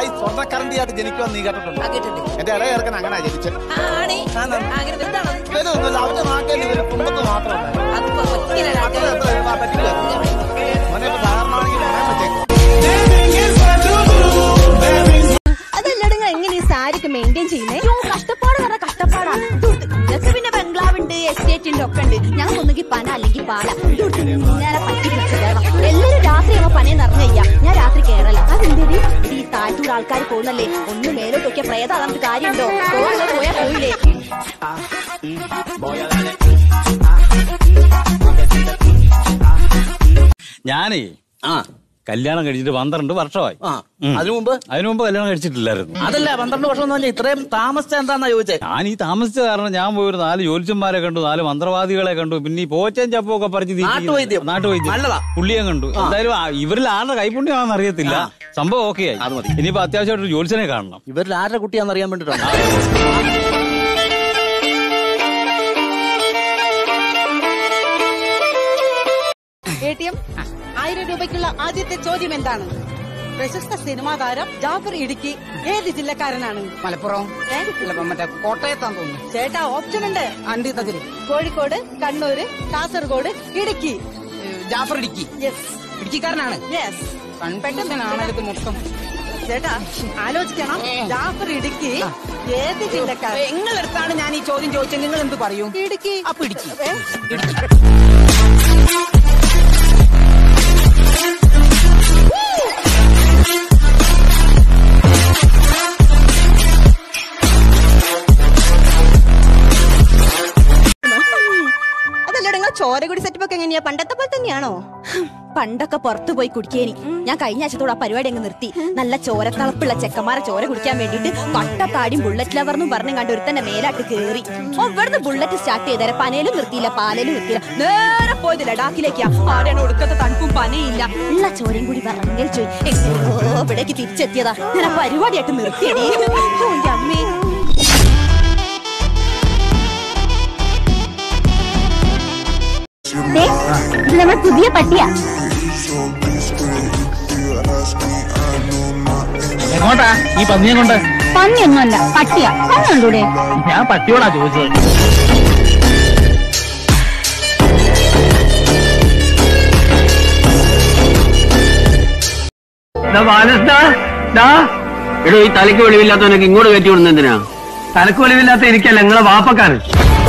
വർഷമായി സ്വർണ്ണക്കരണ്ടിയായിട്ട് ജനിക്കുമെന്ന് നീ കേട്ടിട്ടുണ്ടോ എന്റെ ഇളയ ചെറുക്കൻ അങ്ങനെ ജനിച്ചത് ഇതൊന്നുമില്ല അവന്റെ നാട്ടിൽ ഇവര് കുടുംബത്ത് മാത്രമല്ല അത്ര എത്ര രൂപ പറ്റില്ല മോനെ ഇപ്പൊ സാധാരണയാണെങ്കിൽ പറയാൻ പറ്റേക്കും അതല്ലടങ്ങ എങ്ങനെ ഈ സാരിക്ക് മെയിൻറ്റെയിൻ ചെയ്യുന്നേ കഷ്ടപ്പാട് പറഞ്ഞ കഷ്ടപ്പാടാ ഇതൊക്കെ പിന്നെ ബംഗ്ലാവുണ്ട് എസ്റ്റേറ്റ് ഉണ്ട് ഒക്കെ ഉണ്ട് ഞാൻ ഒന്നുകിൽ പന അല്ലെങ്കിൽ പാല ഞാൻ പറ്റി പിടിച്ച് കയറാം എല്ലാരും രാത്രി ആവുമ്പോ പനയെ നിറഞ്ഞു ഞാൻ രാത്രി കയറല അതെന്തേടി ഈ താഴ്ത്തൂർ ആൾക്കാർ പോകുന്നല്ലേ ഒന്ന് മേലോട്ട് നോക്കിയ പ്രേതം നമുക്ക് കാര്യമുണ്ടോ പോയാ പോയാ പോയില്ലേ ഞാനേ ആ കല്യാണം കഴിച്ചിട്ട് പന്ത്രണ്ട് വർഷമായി ആ ഉം. അതിനു മുമ്പ് അതിനു മുമ്പ് കല്യാണം കഴിച്ചിട്ടില്ലായിരുന്നു അതല്ല പന്ത്രണ്ട് വർഷം എന്ന് പറഞ്ഞാൽ ഇത്രയും താമസിച്ച എന്താന്നാ ചോദിച്ചേ ഞാൻ ഈ താമസിച്ച കാരണം ഞാൻ പോയി ഒരു നാല് ജ്യോത്സ്യന്മാരെ കണ്ടു നാല് മന്ത്രവാദികളെ കണ്ടു പിന്നെ ഈ പോച്ചൻ ചപ്പൊക്കെ പറിച്ച് തീറ്റി- നാട്ടുവൈദ്യം. നാട്ടുവൈദ്യം നല്ലതാ. പുള്ളിയെ കണ്ടു എന്തായാലും ആ- ഇവരിൽ ആരുടെ കൈപുണ്യമാണെന്ന് അറിയത്തില്ല സംഭവം ഓക്കെ ആയി അത് മതി. ഇനിയിപ്പോ അത്യാവശ്യമായിട്ട് ഒരു ജ്യോത്സ്യനെ കാണണം ഇവരിൽ ആരുടെ കുട്ടിയാന്ന് അറിയാൻ വേണ്ടിട്ടാണ് എ ടി എം ആയിരം രൂപയ്ക്കുള്ള ആദ്യത്തെ ചോദ്യം എന്താണ് പ്രശസ്ത സിനിമാ താരം ജാഫർ ഇടുക്കി ഏത് ജില്ലക്കാരനാണ് മലപ്പുറം ഏ? അല്ല, മറ്റേ കോട്ടയത്താന്ന് തോന്നുന്നു ചേട്ടാ ഓപ്ഷൻ ഉണ്ട് അണ്ടി തതിര് കോഴിക്കോട് കണ്ണൂര് കാസർഗോഡ് ഇടുക്കി ജാഫർ ഇടുക്കി യെസ് ഇടുക്കിക്കാരനാണ് യെസ് കൺഫ്യൂഷനാണ് ഇത് മൊത്തം ചേട്ടാ ആലോചിക്കണം ജാഫർ ഇടുക്കി ഏത് ജില്ലക്കാരൻ എങ്ങളടുത്താണ് ഞാൻ ഈ ചോദ്യം ചോദിച്ചത് നിങ്ങൾ എന്ത് പറയും ഇടുക്കി അപ്പൊ ഇടുക്കി ഏ? അതല്ലട നിങ്ങൾ ചോരകുടി സെറ്റപ്പ് ഒക്കെ എങ്ങനെയാ പണ്ടത്തെ പോലെ തന്നെയാണോ പണ്ടൊക്കെ പുറത്തു പോയി കുടിക്കേനി ഞാൻ കഴിഞ്ഞ ആഴ്ചത്തോടെ ആ പരിപാടി അങ്ങ് നിർത്തി നല്ല ചോരത്തളപ്പുള്ള ചെക്കന്മാരെ ചോര കുടിക്കാൻ വേണ്ടിട്ട് കട്ടത്താടിയും ബുള്ളറ്റ് ലവർന്നും പറഞ്ഞു കണ്ട് ഒരുത്തന്റെ മേലാട്ട് കേറി ഓ, ഇവിടുന്ന് ബുള്ളറ്റ് സ്റ്റാർട്ട് ചെയ്തേരെ പനയിലും നിർത്തിയില്ല പാലയിലും നിർത്തിയില്ല നേരെ പോയത് ലഡാക്കിലേക്കാ ആരെയാണ് ഒടുക്കത്തെ തണുപ്പും പനയില്ല ഉള്ള ചോരയും കൂടി പറഞ്ഞെങ്കിൽ ചോയി എങ്ങനെയോ ഇവിടേക്ക് തിരിച്ചെത്തിയതാ ഞാൻ ആ പരിപാടിയായിട്ട് നിർത്തിയടി ഓ, എൻ്റെ അമ്മേ ഇത് നമ്മുടെ പുതിയ പട്ടിയാ എങ്ങോട്ടാ ഈ പന്നിയെ കൊണ്ട് പന്നിയൊന്നുമല്ല പട്ടിയാ പന്നി കണ്ടൂടെ ഞാൻ പട്ടിയോടാ ചോദിച്ചത് എടോ ഈ തലയ്ക്ക് വെളിവില്ലാത്തവനൊക്കെ ഇങ്ങോട്ട് കയറ്റി വിടുന്ന എന്തിനാ തലക്ക് വെളിവില്ലാത്ത ഇരിക്കല്ല നിങ്ങളെ വാപ്പക്കാരൻ